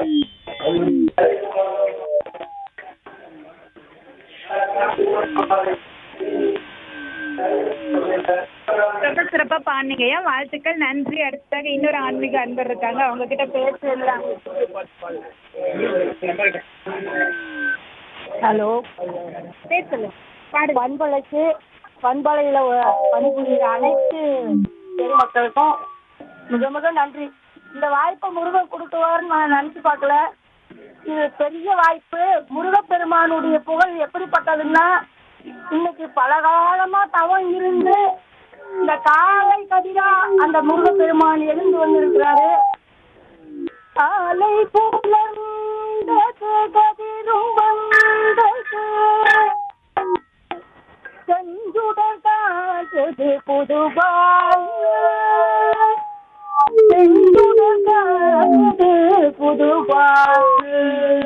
ரொம்ப சிறப்பா பாடுனீங்கய்யா வாழ்த்துக்கள் நன்றி அடுத்ததாக இன்னொரு ஆன்மீக அன்பர் இருக்காங்க அவங்க கிட்ட பேசலாம் ஹலோ பேசல பாடு பண்பலைக்கு பண்பலையில் பணிபுரிகிற அனைத்து பொதுமக்களுக்கும் மிக மிக நன்றி இந்த வாய்ப்பை முருகன் கொடுக்குவார்னு நான் நினச்சி பார்க்கல இது பெரிய வாய்ப்பு முருகப்பெருமானுடைய புகழ் எப்படிப்பட்டதுன்னா இன்னைக்கு பல காலமா தவம் இருந்து இந்த காலை கதிரா அந்த முருகப்பெருமான் எழுந்து வந்திருக்கிறாரு காலை புலர்ந்தது கதிரும் வந்தது செஞ்சுடர் காற்று புதுவாய் செஞ்சுடர் காற்று புதுவாய்